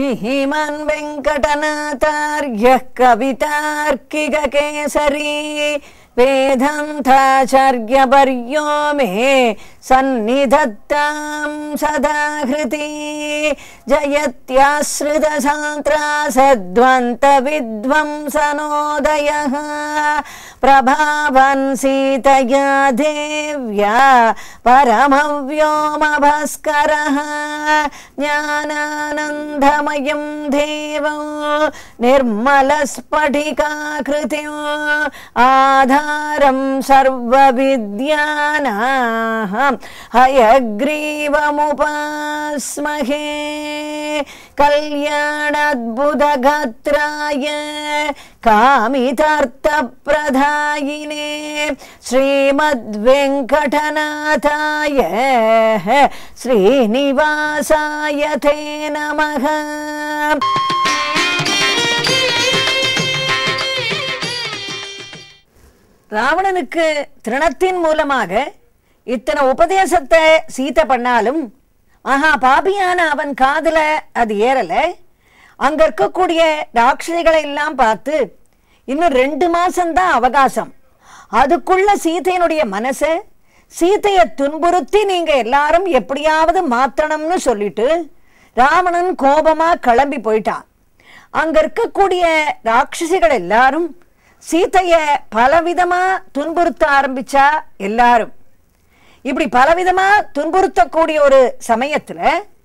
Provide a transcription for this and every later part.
श्रीमान् वेङ्कटनाथार्यः कवितार्किककेसरी वेदान्ताचार्यपर्यो मे सन्निधत्तां सदा हृति जयत्याश्रितसान्त्रासद्वन्तविध्वंसनोदयः प्रभावन् सीतया देव्या परमव्योमभास्करः ज्ञानानन्दमयं देवो निर्मलस्फटिकाकृतिम् आधारं सर्वविद्यानां हयग्रीवमुपास्महे कल्याणाद्भुतगात्राय कामितार्थप्रदायिने श्रीमद्वेङ्कटनाथाय श्रीनिवासाय ते नमः ராவணனுக்கு திருணத்தின் மூலமாக இத்தனை உபதேசத்தை சீத்தை பண்ணாலும் மகா பாபியான அவன் காதுல அது ஏறல அங்க இருக்கக்கூடிய ராட்சசிகளை எல்லாம் பார்த்து இன்னும் ரெண்டு மாசம்தான் அவகாசம் அதுக்குள்ள சீதையினுடைய மனசை சீதையை துன்புறுத்தி நீங்க எல்லாரும் எப்படியாவது மாத்தணும்னு சொல்லிட்டு ராவணன் கோபமா கிளம்பி போயிட்டான் அங்க இருக்கக்கூடிய ராட்சசிகள் எல்லாரும் சீதைய பலவிதமா துன்புறுத்த ஆரம்பிச்சா எல்லாரும் இப்படி பலவிதமா துன்புறுத்தக்கூடிய ஒரு சமயத்துல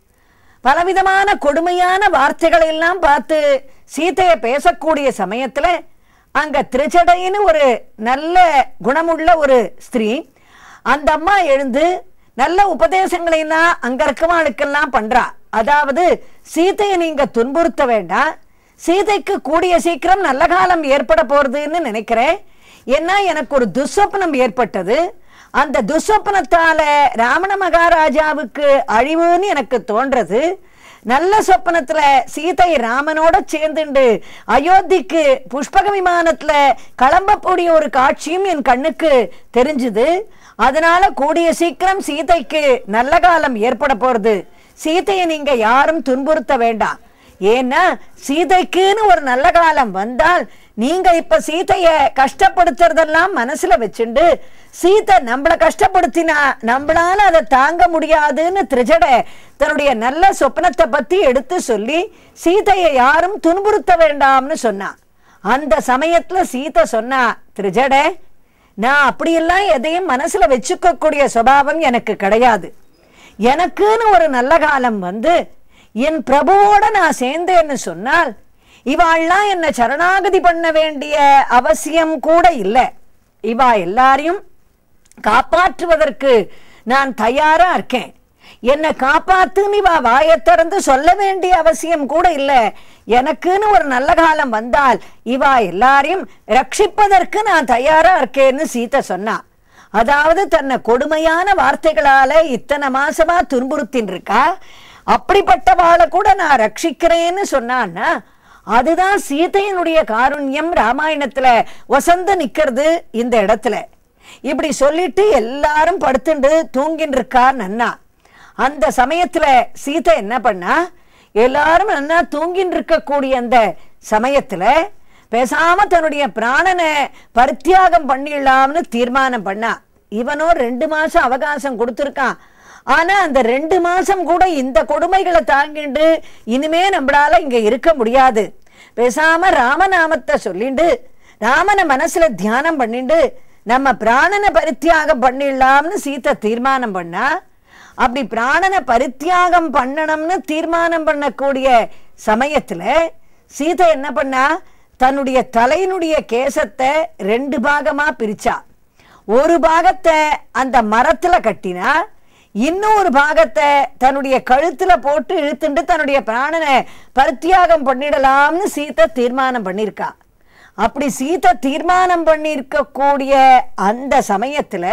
பலவிதமான கொடுமையான வார்த்தைகளை எல்லாம் பார்த்து சீதைய பேசக்கூடிய சமயத்துல அங்க திருச்சடைன்னு ஒரு நல்ல குணமுள்ள ஒரு ஸ்திரீ அந்த அம்மா எழுந்து நல்ல உபதேசங்களை எல்லாம் அங்க இருக்கவாளுக்கெல்லாம் பண்றா அதாவது சீதையை நீங்க துன்புறுத்த வேண்டாம் சீதைக்கு கூடிய சீக்கிரம் நல்ல காலம் ஏற்பட போறதுன்னு நினைக்கிறேன் ஏன்னா எனக்கு ஒரு துஸ்வப்னம் ஏற்பட்டது அந்த துஸ்வப்னத்தால ராவண மகாராஜாவுக்கு அழிவுன்னு எனக்கு தோன்றது நல்ல சொப்பனத்துல சீதை ராமனோட சேர்ந்துண்டு அயோத்திக்கு புஷ்பக விமானத்துல கிளம்பக்கூடிய ஒரு காட்சியும் என் கண்ணுக்கு தெரிஞ்சுது அதனால கூடிய சீக்கிரம் சீதைக்கு நல்ல காலம் ஏற்பட போறது சீதையை நீங்க யாரும் துன்புறுத்த வேண்டாம் ஏன்னா சீதைக்குன்னு ஒரு நல்ல காலம் வந்தால் நீங்க இப்ப சீதைய கஷ்டப்படுத்துறதெல்லாம் மனசுல வச்சுண்டு சீதை நம்மள கஷ்டப்படுத்தினா நம்மளால அதை தாங்க முடியாதுன்னு திருஜட தன்னுடைய நல்ல சொப்னத்தை பத்தி எடுத்து சொல்லி சீதையை யாரும் துன்புறுத்த வேண்டாம்னு சொன்னா அந்த சமயத்துல சீதை சொன்னா திருஜட நான் அப்படியெல்லாம் எதையும் மனசுல வச்சுக்க கூடிய சுபாவம் எனக்கு கிடையாது எனக்குன்னு ஒரு நல்ல காலம் வந்து என் பிரபுவோட நான் சேர்ந்தேன்னு சொன்னால் இவாள்லாம் என்ன சரணாகதி பண்ண வேண்டிய அவசியம் கூட இல்லை இவா எல்லாரையும் காப்பாற்றுவதற்கு நான் தயாரா இருக்கேன் என்னை காப்பாத்துன்னு இவா வாயை திறந்து சொல்ல வேண்டிய அவசியம் கூட இல்லை எனக்குன்னு ஒரு நல்ல காலம் வந்தால் இவா எல்லாரையும் ரட்சிப்பதற்கு நான் தயாரா இருக்கேன்னு சீதை சொன்னா அதாவது தன்னை கொடுமையான வார்த்தைகளால இத்தனை மாசமா துன்புறுத்தின் இருக்கா அப்படிப்பட்டவாளை கூட நான் ரட்சிக்கிறேன்னு சொன்னான்னா அதுதான் சீதையினுடைய காருண்யம் ராமாயணத்துல வசந்து நிக்கிறது இந்த இடத்துல இப்படி சொல்லிட்டு எல்லாரும் படுத்துண்டு தூங்கின்னு இருக்கா நன்னா அந்த சமயத்துல சீதை என்ன பண்ணா எல்லாரும் நன்னா தூங்கின்னு இருக்கக்கூடிய அந்த சமயத்துல பேசாம தன்னுடைய பிராணனை பரித்தியாகம் பண்ணிடலாம்னு தீர்மானம் பண்ணா இவனோ ரெண்டு மாசம் அவகாசம் கொடுத்துருக்கான் ஆனா அந்த ரெண்டு மாசம் கூட இந்த கொடுமைகளை தாங்கிண்டு இனிமே நம்மளால இங்க இருக்க முடியாது பேசாம ராமநாமத்தை சொல்லிண்டு ராமனை மனசுல தியானம் பண்ணிண்டு நம்ம பிராணனை பரித்தியாகம் பண்ணிடலாம்னு சீத்தை தீர்மானம் பண்ணா அப்படி பிராணனை பரித்தியாகம் பண்ணணும்னு தீர்மானம் பண்ணக்கூடிய சமயத்துல சீதை என்ன பண்ணா தன்னுடைய தலையினுடைய கேசத்தை ரெண்டு பாகமா பிரிச்சா ஒரு பாகத்தை அந்த மரத்துல கட்டினா இன்னொரு பாகத்தை தன்னுடைய கழுத்துல போட்டு இழுத்துண்டு தன்னுடைய பிராணனை பரித்தியாகம் பண்ணிடலாம்னு சீத்தை தீர்மானம் பண்ணியிருக்கா அப்படி சீத்தை தீர்மானம் பண்ணியிருக்கக்கூடிய அந்த சமயத்துல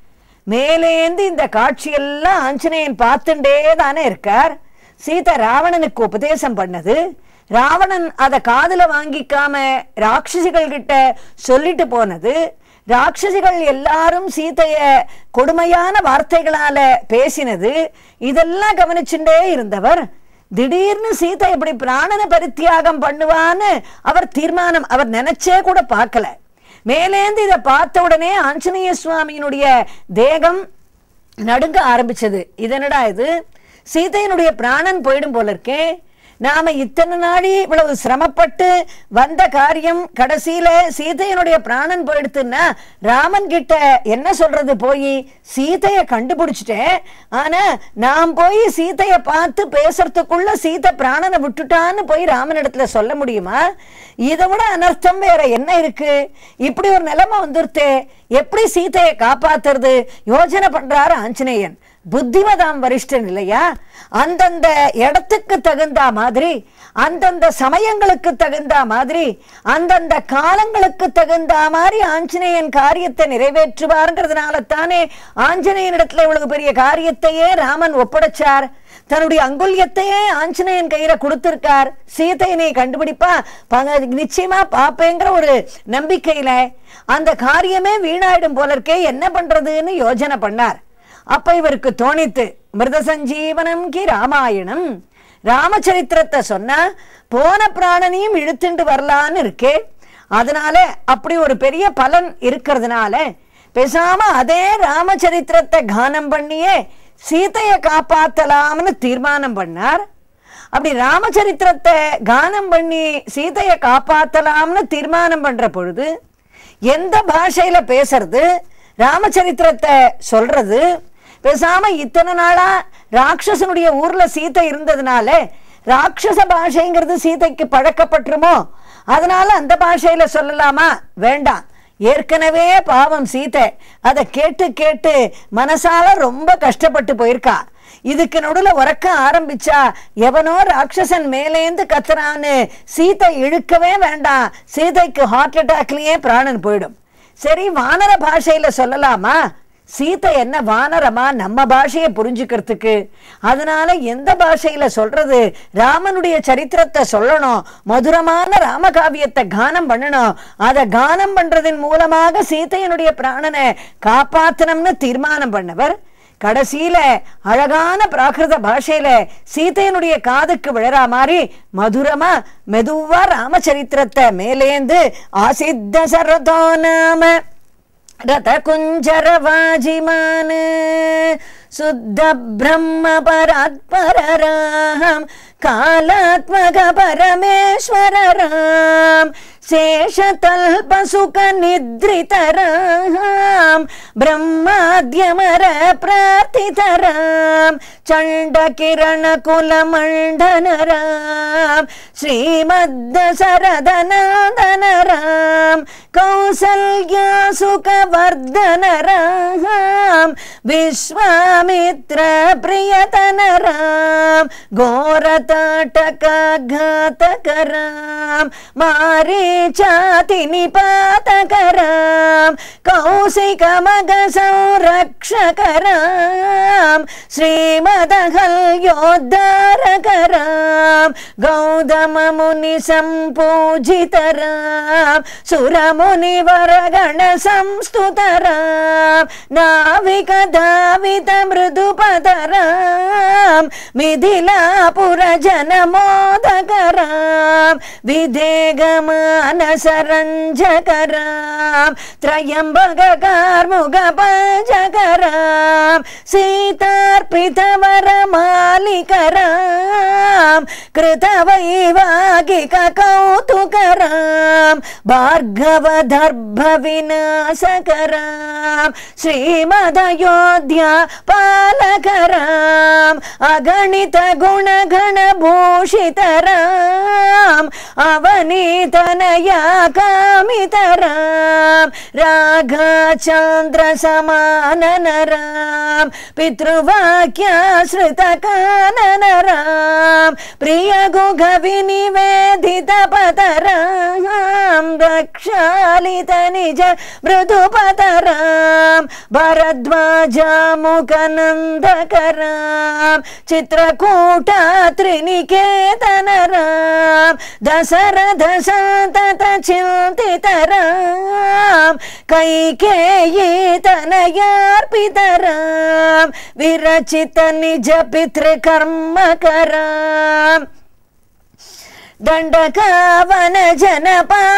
மேலேந்து இந்த காட்சியெல்லாம் ஆஞ்சநேயன் பார்த்துட்டே தானே இருக்கார் சீதை ராவணனுக்கு உபதேசம் பண்ணது ராவணன் அதை காதுல வாங்கிக்காம ராட்சசிகள் கிட்ட சொல்லிட்டு போனது ராட்சசிகள் எல்லாரும் சீதைய கொடுமையான வார்த்தைகளால பேசினது இதெல்லாம் கவனிச்சுட்டே இருந்தவர் திடீர்னு சீதை இப்படி பிராணன பரித்தியாகம் பண்ணுவான்னு அவர் தீர்மானம் அவர் நினைச்சே கூட பார்க்கல மேலேந்து இதை பார்த்த உடனே ஆஞ்சநேய சுவாமியினுடைய தேகம் நடுங்க ஆரம்பிச்சது இதனடா இது சீதையினுடைய பிராணன் போயிடும் போல இருக்கே நாம இத்தனை நாளி இவ்வளவு சிரமப்பட்டு வந்த காரியம் கடைசியில சீதையினுடைய பிராணன் போயிடுத்துன்னா ராமன் கிட்ட என்ன சொல்றது போய் சீதைய கண்டுபிடிச்சிட்டேன் ஆனா நான் போய் சீதைய பார்த்து பேசுறதுக்குள்ள சீதை பிராணனை விட்டுட்டான்னு போய் ராமனிடத்துல சொல்ல முடியுமா இதை விட அனர்த்தம் வேற என்ன இருக்கு இப்படி ஒரு நிலைமை வந்துருத்தே எப்படி சீதையை காப்பாத்துறது யோசனை பண்றாரு ஆஞ்சநேயன் புத்திமதாம் வரிஷ்டன் இல்லையா அந்தந்த இடத்துக்கு தகுந்த மாதிரி அந்தந்த சமயங்களுக்கு தகுந்த மாதிரி அந்தந்த காலங்களுக்கு தகுந்த மாதிரி ஆஞ்சநேயன் காரியத்தை நிறைவேற்றுவாருங்கிறதுனால தானே ஆஞ்சநேயனிடத்துல இவ்வளவு பெரிய காரியத்தையே ராமன் ஒப்படைச்சார் தன்னுடைய அங்குல்யத்தையே ஆஞ்சநேயன் கையில கொடுத்திருக்கார் சீதையனை கண்டுபிடிப்பா பங்க- நிச்சயமா பாப்பேங்கிற ஒரு நம்பிக்கையில அந்த காரியமே வீணாயிடும் போல இருக்கே என்ன பண்றதுன்னு யோசனை பண்ணார் அப்ப இவருக்கு தோணித்து மிருத சஞ்சீவனம் கி ராமாயணம் ராமச்சரித்திரத்தை சொன்னா போன பிராணனையும் இழுத்துண்டு வரலான்னு இருக்கே அதனால அப்படி ஒரு பெரிய பலன் இருக்கிறதுனால பேசாம அதே ராமச்சரித்திரத்தை கானம் பண்ணியே சீதையை காப்பாத்தலாம்னு தீர்மானம் பண்ணார் அப்படி ராமச்சரித்திரத்தை கானம் பண்ணி சீதையை காப்பாத்தலாம்னு தீர்மானம் பண்ற பொழுது எந்த பாஷையில பேசுறது ராமச்சரித்திரத்தை சொல்றது பேசாம இத்தனை நாளா ராட்சசனுடைய ஊர்ல சீதை இருந்ததுனால ராட்சச பாஷைங்கிறது சீதைக்கு பழக்கப்பட்டுருமோ அதனால அந்த பாஷையில சொல்லலாமா வேண்டாம் ஏற்கனவே பாவம் சீதை அதை கேட்டு கேட்டு மனசால ரொம்ப கஷ்டப்பட்டு போயிருக்கா இதுக்கு நடுவுல உறக்க ஆரம்பிச்சா எவனோ ராட்சசன் மேலேந்து கத்துறான்னு சீதை இழுக்கவே வேண்டாம் சீதைக்கு ஹார்ட் அட்டாக்லயே பிராணன் போயிடும் சரி வானர பாஷையில சொல்லலாமா சீதை என்ன வானரமா நம்ம பாஷையை புரிஞ்சுக்கிறதுக்கு அதனால எந்த பாஷையில சொல்றது ராமனுடைய சரித்திரத்தை சொல்லணும் மதுரமான ராமகாவியத்தை கானம் பண்ணணும் அதை கானம் பண்றதன் மூலமாக சீதையனுடைய பிராணனை காப்பாத்தணும்னு தீர்மானம் பண்ணவர் கடைசியில அழகான பிராகிருத பாஷையில சீதையனுடைய காதுக்கு விழற மாதிரி மதுரமா மெதுவா ராமச்சரித்திரத்தை மேலேந்து ஆசித்த சரதோ நாம ரத குஞ்சர வாஜிமான் சுத்த பிரம்ம பராத்பரராம் காலாத்மக பரமேஸ்வர ராம் சேஷதல்ப சுக நித்ரிதராம் பிரம்மாத்யமர பிரார்த்திதராம் சண்ட கிரண குல மண்டனராம் ஸ்ரீமத்த சரதநாதனராம் கௌசல்யா சுகவர்தனராம் விஸ்வாமித்ர பிரியதனராம் घोरताटकाघातकरां मारीचाति निपातकरां कौशिकमगसंरक्षकरां श्रीमदहल्योद्धारकरां गौतममुनिसम्पूजितरां सुरमुनिवरगणसंस्तुतरां नाविकधावितमृदुपतरां मिथिलापुरजनमोदकरां विधेगमानसरञ्जकरां त्रयम्बककार्मुकपञ्चकरां सीतार्पितवरमालिकरां कृतवैवागिककौतुकरां भार्गवदर्भविनाशकरां श्रीमदयोध्या पालकराम् अगणित गुणगणभूषितराम् अवनीतनया कामितराम् राघाचन्द्रसमाननराम् पितृवाक्याश्रितकाननराम् प्रियगुघविनिवेदितपतराम् रक्षालित निज मृदुपतराम् भरद्वाजामुखनन्दकराम् चित्रकूटा त्रिनिकेतनराम् दशरथ सन्तत चिन्तितराम् कैकेयी तनयार्पितराम् ராம் விரச்சித நிஜ பித்ரு கர்மகராம் தண்டகாவன ஜன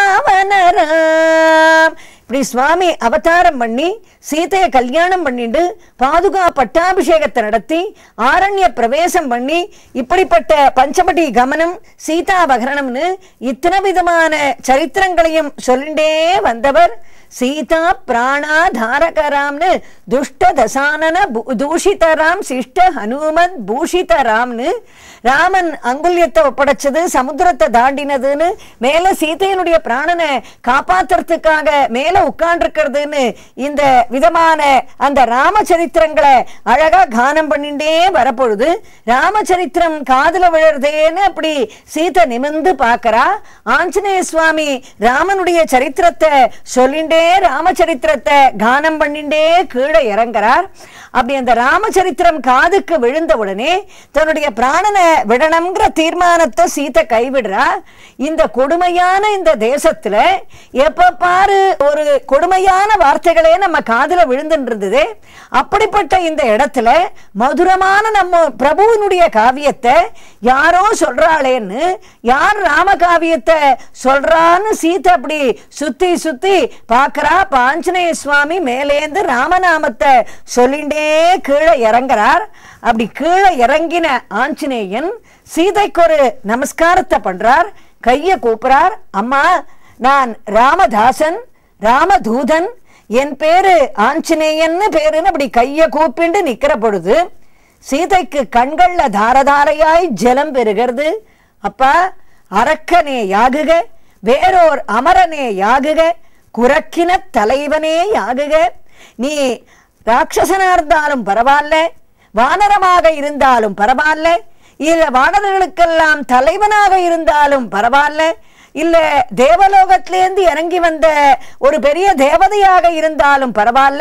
பாவனராம் இப்படி சுவாமி அவதாரம் பண்ணி சீதையை கல்யாணம் பண்ணிட்டு பாதுகா பட்டாபிஷேகத்தை நடத்தி ஆரண்ய பிரவேசம் பண்ணி இப்படிப்பட்ட பஞ்சமடி கமனம் சீதாபகரணம்னு இத்தனை விதமான சரித்திரங்களையும் சொல்லிண்டே வந்தவர் சீதா பிராணா தாரகராம்னு துஷ்ட தசானன பூ- தூஷிதராம் சிஷ்ட ஹனுமத் பூஷிதராம்னு ராமன் அங்குல்யத்தை ஒப்படைச்சது சமுத்திரத்தை தாண்டினதுன்னு மேல சீதையனுடைய பிராணனை காப்பாத்துறதுக்காக மேல உட்கார்ந்துருக்கிறதுன்னு இந்த விதமான அந்த ராமச்சரித்திரங்களை அழகா கானம் பண்ணிட்டே வரப்பொழுது ராமச்சரித்திரம் காதுல விழறதேன்னு அப்படி சீதை நிமிர்ந்து பார்க்கறா ஆஞ்சநேய சுவாமி ராமனுடைய சரித்திரத்தை சொல்லிண்டே ராமச்சரித்திரத்தை கானம் பண்ணிண்டே கீழே இறங்குறார் அப்படி அந்த ராமச்சரித்திரம் காதுக்கு விழுந்த உடனே தன்னுடைய பிராணனை விடணுங்கிற தீர்மானத்தை சீத்தை கைவிடுறா இந்த கொடுமையான இந்த தேசத்துல எப்ப பாரு ஒரு கொடுமையான வார்த்தைகளே நம்ம காதுல விழுந்துட்டு இருந்தது அப்படிப்பட்ட இந்த இடத்துல மதுரமான நம்ம பிரபுவினுடைய காவியத்தை யாரோ சொல்றாளேன்னு யார் ராம காவியத்தை சொல்றான்னு சீத்தை அப்படி சுத்தி சுத்தி பார்க்கறா அப்ப ஆஞ்சநேய சுவாமி மேலேந்து ராமநாமத்தை சொல்லிண்டே கீழே இறங்குறார் அப்படி கீழே இறங்கின ஆஞ்சநேயன் சீதைக்கு ஒரு நமஸ்காரத்தை பண்றார் கைய கூப்புறார் அம்மா நான் ராமதாசன் ராமதூதன் என் பேரு ஆஞ்சநேயன்னு பேருன்னு அப்படி கைய கூப்பிண்டு நிக்கிற பொழுது சீதைக்கு கண்கள்ல தாரதாரையாய் ஜலம் பெறுகிறது அப்பா அரக்கனே யாகுக வேறோர் அமரனே யாகுக குரக்கின தலைவனே யாகுக நீ ராட்சசனா இருந்தாலும் பரவாயில்ல வானரமாக இருந்தாலும் பரவாயில்ல இல்ல வானரர்களுக்கெல்லாம் தலைவனாக இருந்தாலும் பரவாயில்ல இல்ல தேவலோகத்திலேருந்து இறங்கி வந்த ஒரு பெரிய தேவதையாக இருந்தாலும் பரவாயில்ல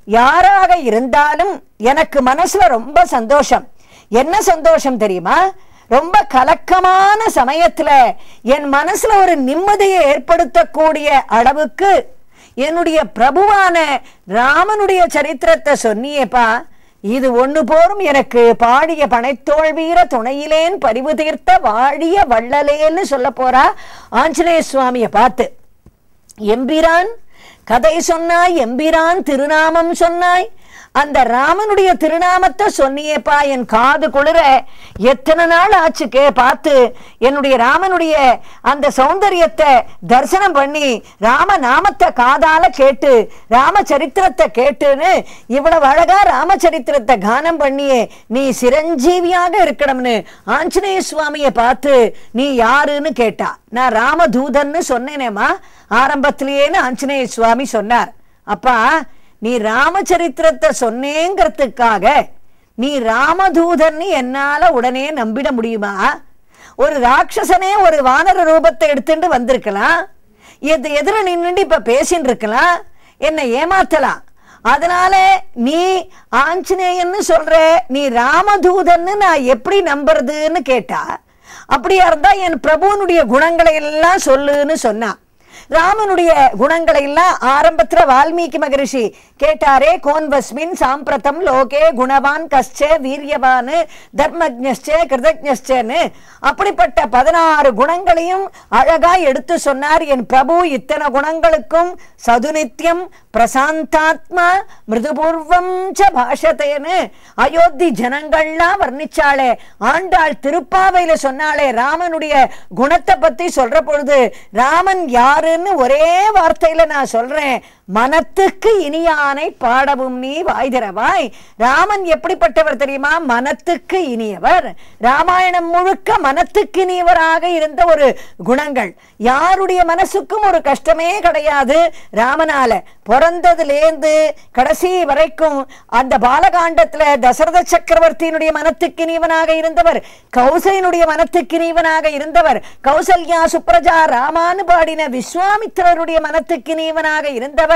யாராக இருந்தாலும் எனக்கு மனசுல ரொம்ப சந்தோஷம் என்ன சந்தோஷம் தெரியுமா ரொம்ப கலக்கமான சமயத்துல என் மனசுல ஒரு நிம்மதியை ஏற்படுத்தக்கூடிய அளவுக்கு என்னுடைய பிரபுவான ராமனுடைய சரித்திரத்தை சொன்னியேப்பா இது ஒண்ணு போரும் எனக்கு பாடிய பனைத்தோள் வீர துணையிலேன் பரிவு தீர்த்த வாழிய வள்ளலேன்னு சொல்ல போறா ஆஞ்சநேய சுவாமியை பார்த்து எம்பிரான் கதை சொன்னாய் எம்பிரான் திருநாமம் சொன்னாய் அந்த ராமனுடைய திருநாமத்தை சொன்னியேப்பா என் காது குளிர எத்தனை நாள் ஆச்சு கே பார்த்து என்னுடைய ராமனுடைய அந்த சௌந்தரியத்தை தரிசனம் பண்ணி ராம நாமத்தை காதால கேட்டு ராம சரித்திரத்தை கேட்டுன்னு இவ்வளவு அழகா ராமச்சரித்திரத்தை கானம் பண்ணியே நீ சிரஞ்சீவியாக இருக்கணும்னு ஆஞ்சநேய சுவாமியை பார்த்து நீ யாருன்னு கேட்டா நான் ராமதூதன்னு சொன்னேனேமா ஆரம்பத்திலேயேன்னு ஆஞ்சநேய சுவாமி சொன்னார் அப்பா நீ ராமச்சரித்திரத்தை சொன்னேங்கிறதுக்காக நீ ராமதூதன்னு என்னால உடனே நம்பிட முடியுமா ஒரு ராட்சசனே ஒரு வானர ரூபத்தை எடுத்துட்டு வந்திருக்கலாம் எது எதிர நின்னுட்டு இப்ப பேசின்னு இருக்கலாம் என்னை ஏமாத்தலாம் அதனால நீ ஆஞ்சநேயன்னு சொல்ற நீ ராமதூதன்னு நான் எப்படி நம்புறதுன்னு கேட்டா அப்படியா இருந்தா என் பிரபுவனுடைய குணங்களை எல்லாம் சொல்லுன்னு சொன்னா ராமனுடைய குணங்களை எல்லாம் ஆரம்பத்துல வால்மீகி மகரிஷி கேட்டாரே கோன்வஸ்மின் சாம்பிரதம் லோகே குணவான் கஷ்ட வீரியவான் தர்மஜ்ஞே கிருதஜ்ஞன்னு அப்படிப்பட்ட பதினாறு குணங்களையும் அழகா எடுத்து சொன்னார் என் பிரபு இத்தனை குணங்களுக்கும் சதுநித்தியம் பிரசாந்தாத்மா மிருதுபூர்வம் ச பாஷத்தேன்னு அயோத்தி ஜனங்கள்லாம் வர்ணிச்சாளே ஆண்டாள் திருப்பாவையில சொன்னாளே ராமனுடைய குணத்தை பத்தி சொல்ற பொழுது ராமன் யாருன்னு ஒரே வார்த்தையில நான் சொல்றேன் மனத்துக்கு இனியானை பாடவும் நீ வாய் திறவாய் ராமன் எப்படிப்பட்டவர் தெரியுமா மனத்துக்கு இனியவர் ராமாயணம் முழுக்க மனத்துக்கு இனியவராக இருந்த ஒரு குணங்கள் யாருடைய மனசுக்கும் ஒரு கஷ்டமே கிடையாது ராமனால பிறந்ததுலேருந்து கடைசி வரைக்கும் அந்த பாலகாண்டத்துல தசரத சக்கரவர்த்தியினுடைய மனத்துக்கு இனியவனாக இருந்தவர் கௌசையனுடைய மனத்துக்கு இனியவனாக இருந்தவர் கௌசல்யா சுப்ரஜா ராமானு பாடின விஸ்வாமித்திரருடைய மனத்துக்கு இனியவனாக இருந்தவர்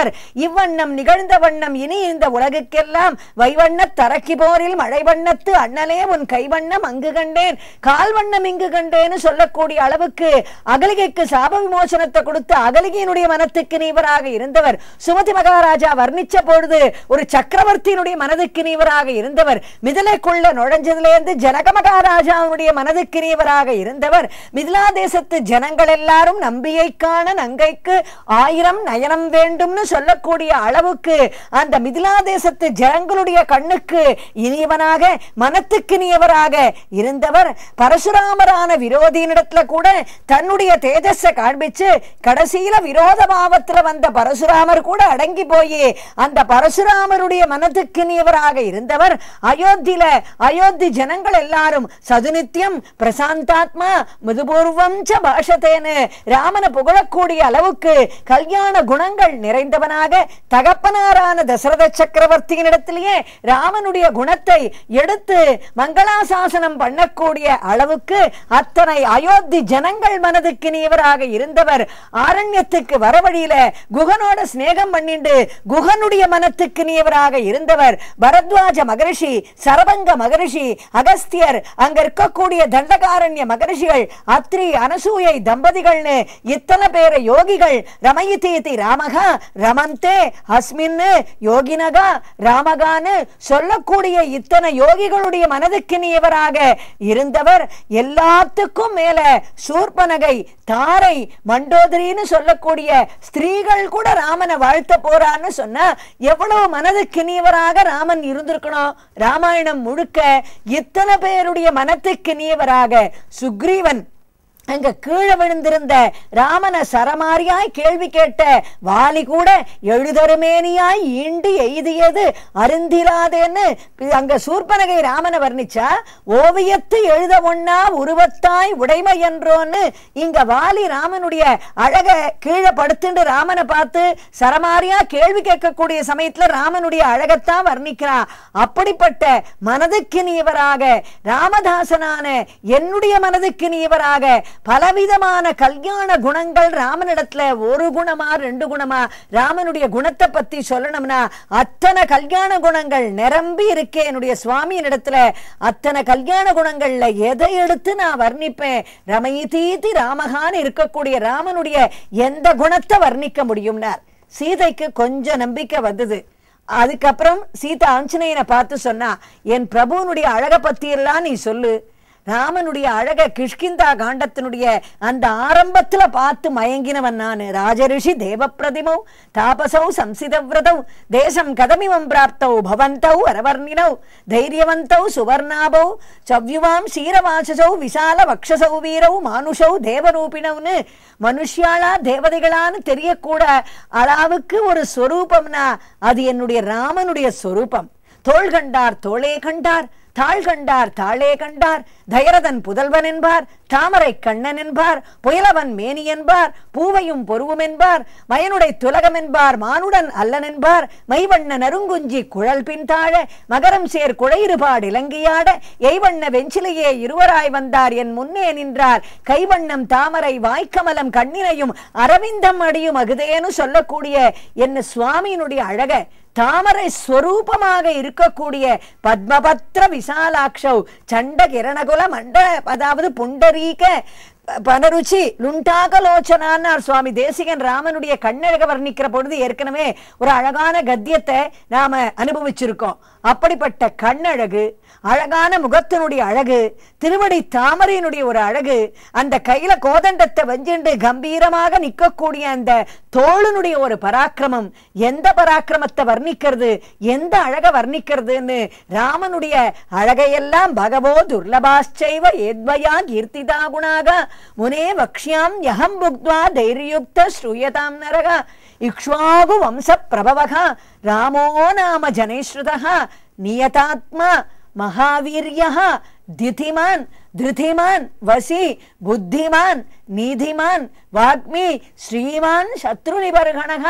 இருந்தவர் இவ்வண்ணம் நிகழ்ந்த வண்ணம் இனி இந்த உலகுக்கெல்லாம் வைவண்ணத் தரக்கி போரில் மழை வண்ணத்து அண்ணலே உன் கைவண்ணம் அங்கு கண்டேன் கால் வண்ணம் இங்கு கண்டேன்னு சொல்லக்கூடிய அளவுக்கு அகலிகைக்கு சாப விமோசனத்தை கொடுத்து அகலிகையினுடைய மனத்துக்கு நீவராக இருந்தவர் சுமதி மகாராஜா வர்ணிச்ச பொழுது ஒரு சக்கரவர்த்தியினுடைய மனதுக்கு நீவராக இருந்தவர் மிதிலைக்குள்ள நுழைஞ்சதிலிருந்து ஜனக மகாராஜாவுடைய மனதுக்கு நீவராக இருந்தவர் மிதிலா தேசத்து ஜனங்கள் எல்லாரும் நம்பியை காண நங்கைக்கு ஆயிரம் நயனம் வேண்டும்னு சொல்லக்கூடிய அளவுக்கு அந்த மிதிலா தேசத்து ஜனங்களுடைய கண்ணுக்கு இனியவனாக மனத்துக்கு இனியவராக இருந்தவர் பரசுராமரான விரோதியினிடத்துல கூட தன்னுடைய தேஜஸை காண்பிச்சு கடைசியில விரோத பாவத்துல வந்த பரசுராமர் கூட அடங்கி போய் அந்த பரசுராமருடைய மனதுக்கு இனியவராக இருந்தவர் அயோத்தியில அயோத்தி ஜனங்கள் எல்லாரும் சதுநித்தியம் பிரசாந்தாத்மா முதுபூர்வம் ச பாஷத்தேன்னு ராமனை புகழக்கூடிய அளவுக்கு கல்யாண குணங்கள் நிறைந்தவனாக தகப்பனாரான தசரத சக்கரவர்த்தியினிடத்திலேயே ராமனுடைய குணத்தை எடுத்து மங்களாசாசனம் பண்ணக்கூடிய அளவுக்கு அத்தனை அயோத்தி ஜனங்கள் மனதுக்கு நீவராக இருந்தவர் ஆரண்யத்துக்கு வர வழியில குகனோட சிநேகம் பண்ணிண்டு குகனுடைய மனத்துக்கு நீவராக இருந்தவர் பரத்வாஜ மகரிஷி சரபங்க மகரிஷி அகஸ்தியர் அங்க இருக்கக்கூடிய தண்டகாரண்ய மகரிஷிகள் அத்ரி அனசூயை தம்பதிகள்னு இத்தனை பேர யோகிகள் ரமயிதீதி ராமகா ரமந்தே அஸ்மின்னு யோகினகா ராமகான்னு சொல்லக்கூடிய இத்தனை யோகிகளுடைய மனதுக்கு நீவராக இருந்தவர் எல்லாத்துக்கும் மேல சூர்பனகை தாரை மண்டோதரின்னு சொல்லக்கூடிய ஸ்திரீகள் கூட ராமனை வாழ்த்த போறான்னு சொன்னா எவ்வளவு மனதுக்கு நீவராக ராமன் இருந்திருக்கணும் ராமாயணம் முழுக்க இத்தனை பேருடைய மனத்துக்கு நீவராக சுக்ரீவன் அங்க கீழே விழுந்திருந்த ராமன சரமாரியாய் கேள்வி கேட்ட வாலி கூட எழுதருமேனியாய் ஈண்டு எய்தியது அருந்திராதேன்னு அங்க சூர்பனகை ராமனை வர்ணிச்சா ஓவியத்து எழுத ஒண்ணா உருவத்தாய் உடைமை என்றோன்னு இங்க வாலி ராமனுடைய அழக கீழே படுத்துண்டு ராமனை பார்த்து சரமாரியா கேள்வி கேட்கக்கூடிய சமயத்துல ராமனுடைய அழகத்தான் வர்ணிக்கிறான் அப்படிப்பட்ட மனதுக்கு நீவராக ராமதாசனான என்னுடைய மனதுக்கு நீவராக பலவிதமான கல்யாண குணங்கள் ராமனிடத்துல ஒரு குணமா ரெண்டு குணமா ராமனுடைய குணத்தை பத்தி சொல்லணும்னா அத்தனை கல்யாண குணங்கள் நிரம்பி இருக்கே என்னுடைய சுவாமியின் இடத்துல அத்தனை கல்யாண குணங்கள்ல எதை எடுத்து நான் வர்ணிப்பேன் ரமயிதீதி ராமகான்னு இருக்கக்கூடிய ராமனுடைய எந்த குணத்தை வர்ணிக்க முடியும்னார் சீதைக்கு கொஞ்சம் நம்பிக்கை வந்தது அதுக்கப்புறம் சீதா ஆஞ்சநேயனை பார்த்து சொன்னா என் பிரபுவனுடைய அழக பத்தி எல்லாம் நீ சொல்லு ராமனுடைய அழக கிஷ்கிந்தா காண்டத்தினுடைய அந்த ஆரம்பத்துல பார்த்து மயங்கினவன் நானு ராஜரிஷி தேவப்பிரதிமௌ தாபசௌ சம்சிதவிரதௌ தேசம் கதமிவம் பிராப்தௌ பவந்தௌ அரவர்ணினௌ தைரியவந்தௌ சுவர்ணாபௌ சவ்யுவாம் சீரவாசசௌ விசால வக்ஷசௌ வீரௌ மானுஷௌ தேவரூபிணவுன்னு மனுஷியாளா தேவதைகளான்னு தெரியக்கூட அளவுக்கு ஒரு ஸ்வரூபம்னா அது என்னுடைய ராமனுடைய ஸ்வரூபம் தோள் கண்டார் தோளே கண்டார் தாள் கண்டார் தாளே கண்டார் தயரதன் புதல்வன் என்பார் தாமரை கண்ணன் என்பார் புயலவன் மேனி என்பார் பூவையும் பொருவும் என்பார் மயனுடை துலகம் என்பார் மானுடன் அல்லன் என்பார் மைவண்ண நறுங்குஞ்சி குழல் பின்தாழ மகரம் சேர் குழையிருபாடு இலங்கையாட எய்வண்ண வெஞ்சிலையே இருவராய் வந்தார் என் முன்னே நின்றார் கைவண்ணம் தாமரை வாய்க்கமலம் கண்ணினையும் அரவிந்தம் அடியும் அகுதேன்னு சொல்லக்கூடிய என்ன சுவாமியினுடைய அழக தாமரை ஸ்வரூபமாக இருக்கக்கூடிய பத்மபத்ர விசாலாட்சௌ சண்ட கிரணகுல மண்ட அதாவது புண்டரீக பனருச்சி லுண்டாகலோச்சனான்னார் சுவாமி தேசிகன் ராமனுடைய கண்ணழக வர்ணிக்கிற பொழுது ஏற்கனவே ஒரு அழகான கத்தியத்தை நாம அனுபவிச்சிருக்கோம் அப்படிப்பட்ட கண்ணழகு அழகான முகத்தினுடைய அழகு திருவடி தாமரையினுடைய ஒரு அழகு அந்த கையில கோதண்டத்தை வஞ்சிண்டு கம்பீரமாக நிற்கக்கூடிய அந்த தோழனுடைய ஒரு பராக்கிரமம் எந்த பராக்கிரமத்தை வர்ணிக்கிறது எந்த அழக வர்ணிக்கிறதுன்னு ராமனுடைய அழகையெல்லாம் பகவோ துர்லபாச்சைவ ஏத்வயா கீர்த்திதா குணாக முனே வக்ஷ்யாம் யகம் புக்த்வா தைரியுக்த ஸ்ரூயதாம் நரக இக்ஷ்வாகு வம்ச பிரபவக ராமோ நாம ஜனேஸ்ருதः நியதாத்மா மகாவீர்யः திதிமான் திருதிமான் வசி புத்திமான் நீதிமான் வாக்மி ஸ்ரீமான் சத்ருநிபர்கணக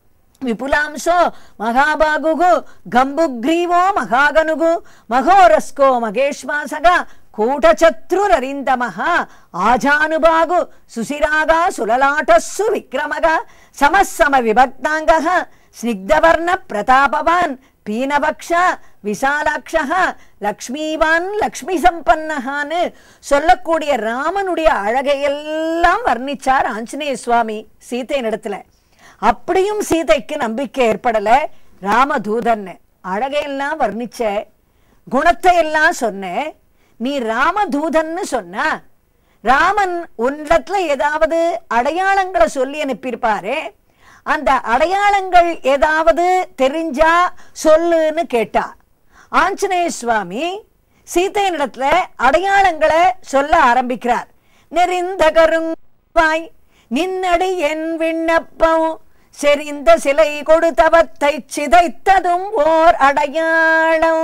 విపులాంశో మహాబాగుగు గంబుగ్రీవో మహాగనుగు మహోరస్కో మగేశ్వాసగా కూటచత్రురరిందమ ఆజానుబాగు సుశిరాగా సులలాటస్సు విక్రమగా సమస్సమ విభక్తాంగ ஸ்னிக்தவர்ண பிரதாபவான் பீனபக்ஷா விசாலாட்சா லக்ஷ்மிவான் லக்ஷ்மி சம்பன்னஹான்னு சொல்லக்கூடிய ராமனுடைய அழகையெல்லாம் வர்ணிச்சார் ஆஞ்சநேய சுவாமி சீதையினிடத்துல அப்படியும் சீதைக்கு நம்பிக்கை ஏற்படல ராமதூதன்னு அழகையெல்லாம் வர்ணிச்ச குணத்தை எல்லாம் சொன்ன நீ ராமதூதன்னு சொன்னா ராமன் உன்னிடத்துல ஏதாவது அடையாளங்களை சொல்லி அனுப்பியிருப்பாரே அந்த அடையாளங்கள் ஏதாவது தெரிஞ்சா சொல்லுன்னு கேட்டா ஆஞ்சநேய சுவாமி சீதையினிடத்துல அடையாளங்களை சொல்ல ஆரம்பிக்கிறார் நெறிந்த கருங்காய் நின்னடி என் விண்ணப்பம் செறிந்த சிலை கொடுத்தவத்தை சிதைத்ததும் ஓர் அடையாளம்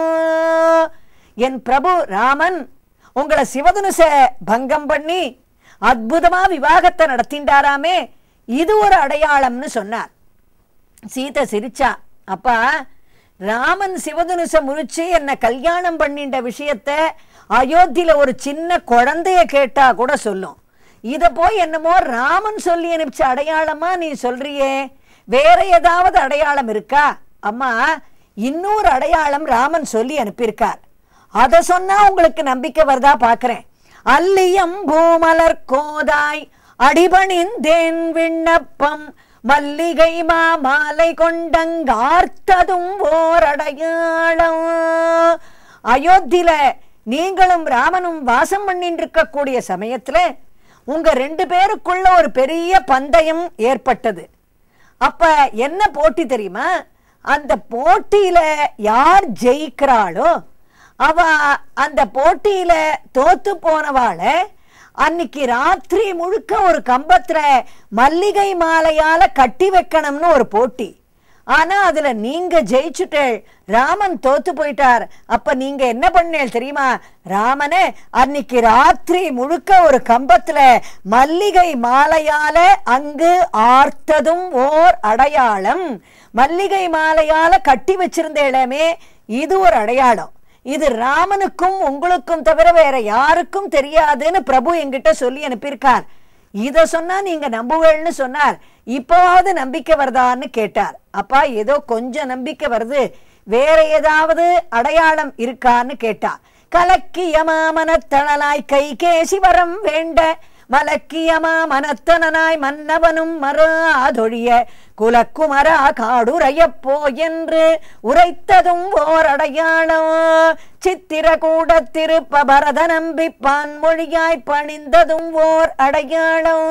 என் பிரபு ராமன் உங்களை சிவதனுச பங்கம் பண்ணி அற்புதமா விவாகத்தை நடத்திண்டாராமே இது ஒரு அடையாளம்னு சொன்னார் சீதை சிரிச்சா அப்பா ராமன் சிவதனுச முறிச்சு என்ன கல்யாணம் பண்ணிட்ட விஷயத்த அயோத்தியில ஒரு சின்ன குழந்தைய கேட்டா கூட சொல்லும் இத போய் என்னமோ ராமன் சொல்லி அனுப்பிச்ச அடையாளமா நீ சொல்றியே வேற ஏதாவது அடையாளம் இருக்கா அம்மா இன்னொரு அடையாளம் ராமன் சொல்லி அனுப்பியிருக்கார் அத சொன்னா உங்களுக்கு நம்பிக்கை வருதா பாக்குறேன் அல்லியம் பூமலர் கோதாய் அடிபணிந்தேன் விண்ணப்பம் மல்லிகை மாமாலை கொண்டங்கார்த்ததும் ஓர் அடையாளம் அயோத்தியில நீங்களும் ராமனும் வாசம் பண்ணிட்டு இருக்கக்கூடிய சமயத்துல உங்க ரெண்டு பேருக்குள்ள ஒரு பெரிய பந்தயம் ஏற்பட்டது அப்ப என்ன போட்டி தெரியுமா அந்த போட்டியில யார் ஜெயிக்கிறாளோ அவ அந்த போட்டியில தோத்து போனவாளை அன்னைக்கு ராத்திரி முழுக்க ஒரு கம்பத்துல மல்லிகை மாலையால கட்டி வைக்கணும்னு ஒரு போட்டி ஆனா அதுல நீங்க ஜெயிச்சுட்டேள் ராமன் தோத்து போயிட்டார் அப்ப நீங்க என்ன பண்ணேள் தெரியுமா ராமனே அன்னைக்கு ராத்திரி முழுக்க ஒரு கம்பத்துல மல்லிகை மாலையால அங்கு ஆர்த்ததும் ஓர் அடையாளம் மல்லிகை மாலையால கட்டி வச்சிருந்தேளமே இது ஒரு அடையாளம் இது ராமனுக்கும் உங்களுக்கும் தவிர வேற யாருக்கும் தெரியாதுன்னு பிரபு என்கிட்ட சொல்லி அனுப்பியிருக்கார் இத சொன்னா நீங்க நம்புவேள்னு சொன்னார் இப்பவாவது நம்பிக்கை வருதான்னு கேட்டார் அப்பா ஏதோ கொஞ்சம் நம்பிக்கை வருது வேற ஏதாவது அடையாளம் இருக்கான்னு கேட்டா கலக்கியமா மனத்தணலாய் கை கேசிவரம் வேண்ட மலக்கியமா மனத்தனனாய் மன்னவனும் மறாதொழிய குலக்குமரா காடுரையப்போ என்று உரைத்ததும் ஓர் அடையாளம் சித்திர கூடத்திருப்ப பரத நம்பிப்பான் மொழியாய் பணிந்ததும் ஓர் அடையாளம்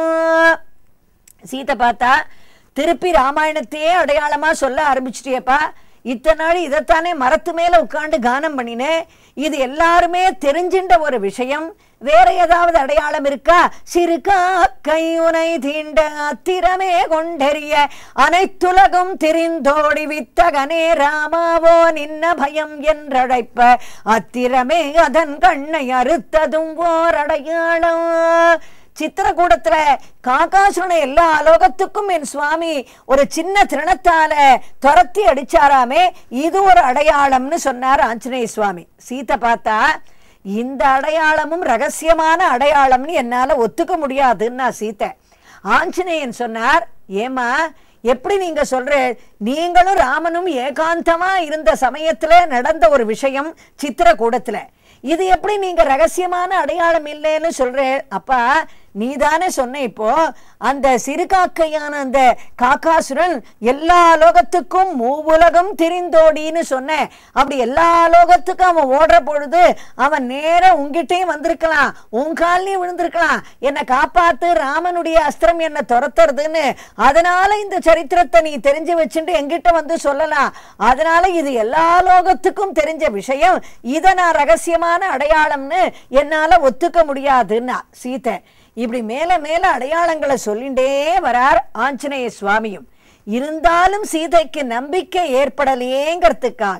சீதை பார்த்தா திருப்பி ராமாயணத்தையே அடையாளமா சொல்ல ஆரம்பிச்சிட்டியப்பா இத்தனை நாள் இதைத்தானே மரத்து மேல உட்கார்ந்து கானம் பண்ணினேன் இது எல்லாருமே தெரிஞ்சின்ற ஒரு விஷயம் வேற ஏதாவது அடையாளம் இருக்கா சிறுகா கையுனை தீண்ட அத்திரமே கொண்டெறிய அனைத்துலகும் திரிந்தோடி வித்தகனே ராமாவோ நின்ன பயம் என்றழைப்ப அத்திரமே அதன் கண்ணை அறுத்ததும் ஓர் அடையாளம் சித்திரக்கூடத்துல காக்காசுரனை எல்லா லோகத்துக்கும் என் சுவாமி ஒரு சின்ன திருணத்தால துரத்தி அடிச்சாராமே இது ஒரு அடையாளம்னு சொன்னார் ஆஞ்சநேய சுவாமி சீத்தை பார்த்தா இந்த அடையாளமும் ரகசியமான அடையாளம்னு என்னால ஒத்துக்க முடியாதுன்னா சீத்தை ஆஞ்சநேயன் சொன்னார் ஏமா எப்படி நீங்க சொல்ற நீங்களும் ராமனும் ஏகாந்தமா இருந்த சமயத்துல நடந்த ஒரு விஷயம் சித்திரக்கூடத்துல இது எப்படி நீங்க ரகசியமான அடையாளம் இல்லைன்னு சொல்றேன் அப்பா நீ தானே சொன்ன இப்போ அந்த சிறுகாக்கையான அந்த காக்காசுரன் எல்லா லோகத்துக்கும் மூவுலகம் திரிந்தோடின்னு சொன்ன அப்படி எல்லா லோகத்துக்கும் அவன் ஓடுற பொழுது அவன் நேர உங்ககிட்டயும் வந்திருக்கலாம் உன் காலையும் விழுந்திருக்கலாம் என்னை காப்பாத்து ராமனுடைய அஸ்திரம் என்னை துரத்துறதுன்னு அதனால இந்த சரித்திரத்தை நீ தெரிஞ்சு வச்சுட்டு எங்கிட்ட வந்து சொல்லலாம் அதனால இது எல்லா லோகத்துக்கும் தெரிஞ்ச விஷயம் இதை நான் ரகசியமான அடையாளம்னு என்னால ஒத்துக்க முடியாதுன்னா சீதை இப்படி மேல மேல அடையாளங்களை சொல்லிண்டே வரார் ஆஞ்சநேய சுவாமியும் இருந்தாலும் சீதைக்கு நம்பிக்கை ஏற்படலையேங்கிறதுக்காக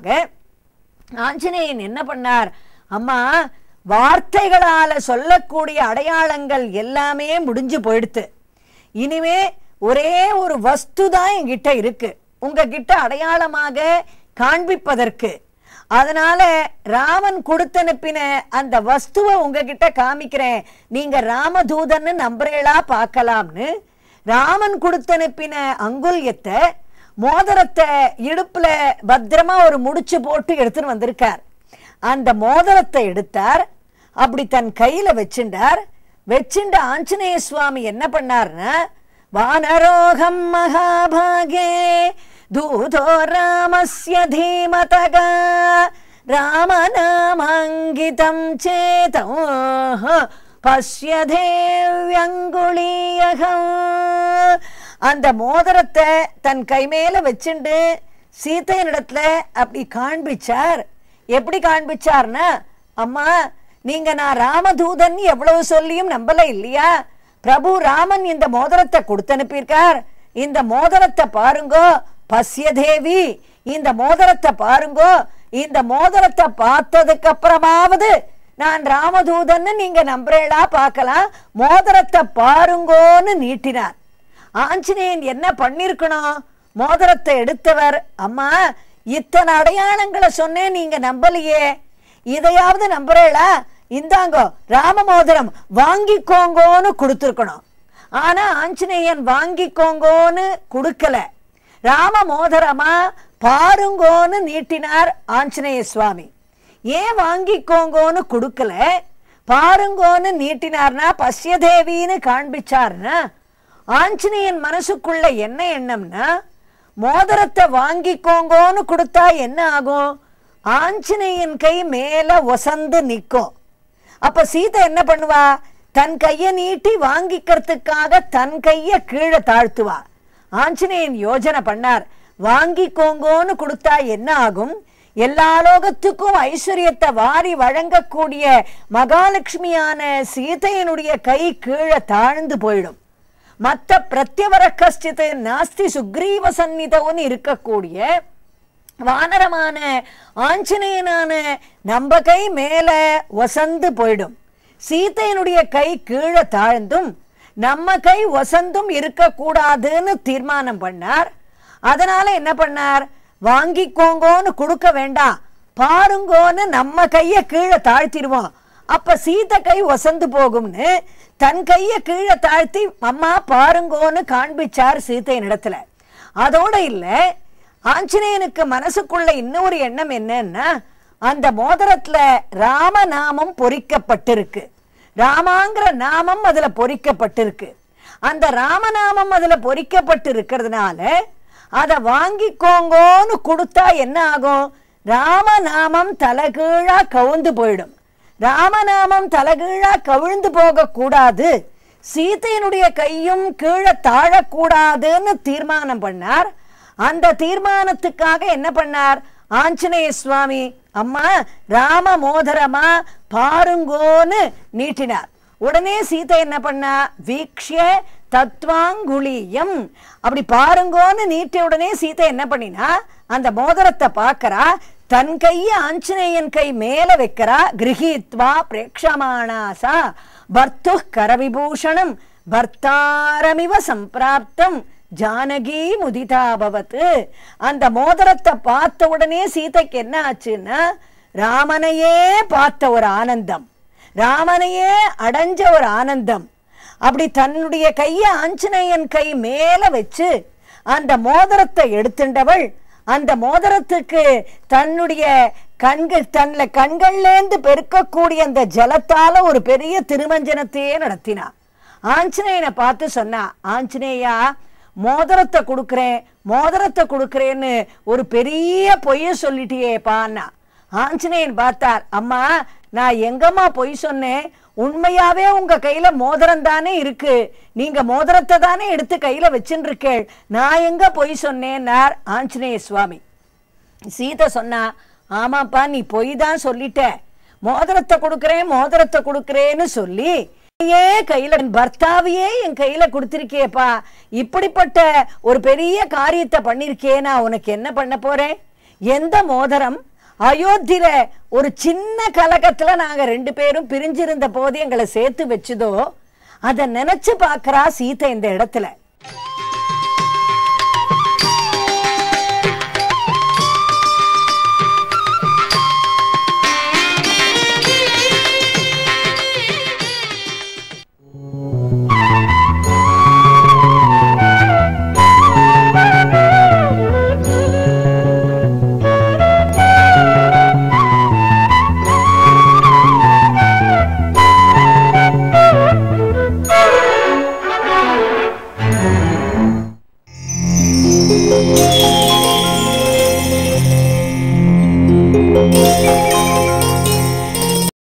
ஆஞ்சநேயன் என்ன பண்ணார் அம்மா வார்த்தைகளால சொல்லக்கூடிய அடையாளங்கள் எல்லாமே முடிஞ்சு போயிடுத்து இனிமே ஒரே ஒரு வஸ்து தான் என்கிட்ட இருக்கு உங்ககிட்ட அடையாளமாக காண்பிப்பதற்கு அதனால ராமன் கொடுத்தனுப்பின அந்த வஸ்துவை உங்ககிட்ட காமிக்கிறேன் நீங்க ராமதூதன்னு நம்புறேளா பார்க்கலாம்னு ராமன் கொடுத்தனுப்பின அங்குல்யத்தை மோதிரத்தை இடுப்புல பத்திரமா ஒரு முடிச்சு போட்டு எடுத்துன்னு வந்திருக்கார் அந்த மோதிரத்தை எடுத்தார் அப்படி தன் கையில வச்சுண்டார் வச்சுண்ட ஆஞ்சநேய சுவாமி என்ன பண்ணார்னா வானரோகம் மகாபாகே தூதோ ராமஸ்ய தீமதகா ராமநாமங்கிதம் சேதோ பஷ்ய தேவ்யங்குளீயகம் அந்த மோதிரத்தை தன் கை மேல வச்சுண்டு சீதையனிடத்துல அப்படி காண்பிச்சார் எப்படி காண்பிச்சார்னா அம்மா நீங்க நான் ராமதூதன் எவ்வளவு சொல்லியும் நம்பல இல்லையா பிரபு ராமன் இந்த மோதிரத்தை கொடுத்து அனுப்பியிருக்கார் இந்த மோதிரத்தை பாருங்கோ பஸ்ய தேவி இந்த மோதிரத்தை பாருங்கோ இந்த மோதிரத்தை பார்த்ததுக்கு அப்புறமாவது நான் ராமதூதன்னு நீங்க நம்புறேளா பார்க்கலாம் மோதிரத்தை பாருங்கோன்னு நீட்டினார் ஆஞ்சநேயன் என்ன பண்ணிருக்கணும் மோதிரத்தை எடுத்தவர் அம்மா இத்தனை அடையாளங்களை சொன்னேன் நீங்க நம்பலையே இதையாவது நம்புறேளா இந்தாங்கோ ராம மோதிரம் வாங்கிக்கோங்கோன்னு கொடுத்துருக்கணும் ஆனா ஆஞ்சநேயன் வாங்கிக்கோங்கோன்னு கொடுக்கல ராம மோதிரமா பாருங்கோன்னு நீட்டினார் ஆஞ்சநேய சுவாமி ஏன் வாங்கிக்கோங்கோன்னு கொடுக்கல பாருங்கோன்னு நீட்டினார்னா பஸ்யதேவின்னு காண்பிச்சார்னா ஆஞ்சநேயன் மனசுக்குள்ள என்ன எண்ணம்னா மோதிரத்தை வாங்கிக்கோங்கோன்னு கொடுத்தா என்ன ஆகும் ஆஞ்சநேயன் கை மேல ஒசந்து நிற்கும் அப்ப சீதை என்ன பண்ணுவா தன் கையை நீட்டி வாங்கிக்கிறதுக்காக தன் கையை கீழே தாழ்த்துவா ஆஞ்சநேயன் யோஜனை பண்ணார் வாங்கிக்கோங்கோன்னு கொடுத்தா என்ன ஆகும் எல்லா லோகத்துக்கும் ஐஸ்வர்யத்தை வாரி வழங்கக்கூடிய மகாலட்சுமியான சீதையனுடைய கை கீழே தாழ்ந்து போயிடும் மத்த பிரத்யவர கஷ்டித்து நாஸ்தி சுக்ரீவ சந்நிதவுன்னு இருக்கக்கூடிய வானரமான ஆஞ்சநேயனான நம்ம கை மேல ஒசந்து போயிடும் சீதையனுடைய கை கீழே தாழ்ந்தும் நம்ம கை ஒசந்தும் இருக்கக்கூடாதுன்னு தீர்மானம் பண்ணார் அதனால என்ன பண்ணார் வாங்கிக்கோங்கோன்னு கொடுக்க வேண்டாம் பாருங்கோன்னு நம்ம கைய கீழே தாழ்த்திடுவோம் அப்ப சீதை கை ஒசந்து போகும்னு தன் கைய கீழே தாழ்த்தி அம்மா பாருங்கோன்னு காண்பிச்சார் சீதையின் இடத்துல அதோட இல்ல ஆஞ்சநேயனுக்கு மனசுக்குள்ள இன்னொரு எண்ணம் என்னன்னா அந்த மோதிரத்துல ராமநாமம் பொறிக்கப்பட்டிருக்கு ராமாங்கிற நாமம் அதுல பொறிக்கப்பட்டிருக்கு அந்த ராமநாமம் அதுல பொறிக்கப்பட்டு இருக்கிறதுனால அதை வாங்கிக்கோங்கோன்னு கொடுத்தா என்ன ஆகும் ராமநாமம் தலகீழா கவுந்து போயிடும் ராமநாமம் தலகீழா கவிழ்ந்து போக கூடாது சீதையினுடைய கையும் கீழே தாழக்கூடாதுன்னு தீர்மானம் பண்ணார் அந்த தீர்மானத்துக்காக என்ன பண்ணார் ஆஞ்சநேய சுவாமி அம்மா ராம மோதிரமா பாருங்கோன்னு நீட்டினார் உடனே சீதை என்ன பண்ணா வீக்ஷிய தத்வாங்குளியம் அப்படி பாருங்கோன்னு நீட்டிய உடனே சீதை என்ன பண்ணினா அந்த மோதிரத்தை பார்க்கறா தன் கைய ஆஞ்சநேயன் கை மேல வைக்கிறா கிரகித்வா பிரேக்ஷமானாசா பர்த்து கரவிபூஷணம் பர்த்தாரமிவ சம்பிராப்தம் ஜானகி முதிதாபவத் அந்த மோதிரத்தை பார்த்த உடனே சீதைக்கு என்ன ஆச்சுன்னா ராமனையே பார்த்த ஒரு ஆனந்தம் ராமனையே அடைஞ்ச ஒரு ஆனந்தம் அப்படி தன்னுடைய கைய ஆஞ்சநேயன் கை மேல வச்சு அந்த மோதிரத்தை எடுத்துண்டவள் அந்த மோதிரத்துக்கு தன்னுடைய கண்கள் தன்ல கண்கள்லேந்து பெருக்கக்கூடிய அந்த ஜலத்தால ஒரு பெரிய திருமஞ்சனத்தையே நடத்தினா ஆஞ்சநேயனை பார்த்து சொன்னா ஆஞ்சநேயா மோதிரத்தை கொடுக்குறேன் மோதிரத்தை கொடுக்குறேன்னு ஒரு பெரிய பொய்ய சொல்லிட்டியேப்பான்னா ஆஞ்சநேயன் பார்த்தார் அம்மா நான் எங்கம்மா பொய் சொன்னேன் உண்மையாவே உங்க கையில மோதிரம் தானே இருக்கு நீங்க மோதிரத்தை தானே எடுத்து கையில வச்சுட்டு இருக்கேள் நான் எங்க பொய் சொன்னேன்னார் ஆஞ்சநேய சுவாமி சீதை சொன்னா ஆமாப்பா நீ பொய் தான் சொல்லிட்ட மோதிரத்தை கொடுக்குறேன் மோதிரத்தை கொடுக்குறேன்னு சொல்லி ஏ கையில என் பர்த்தாவையே என் கையில கொடுத்திருக்கியேப்பா இப்படிப்பட்ட ஒரு பெரிய காரியத்தை பண்ணிருக்கே நான் உனக்கு என்ன பண்ண போறேன் எந்த மோதிரம் அயோத்தியில ஒரு சின்ன கலகத்துல நாங்க ரெண்டு பேரும் பிரிஞ்சிருந்த போது எங்களை சேர்த்து வச்சுதோ அதை நினைச்சு பார்க்கறா சீதை இந்த இடத்துல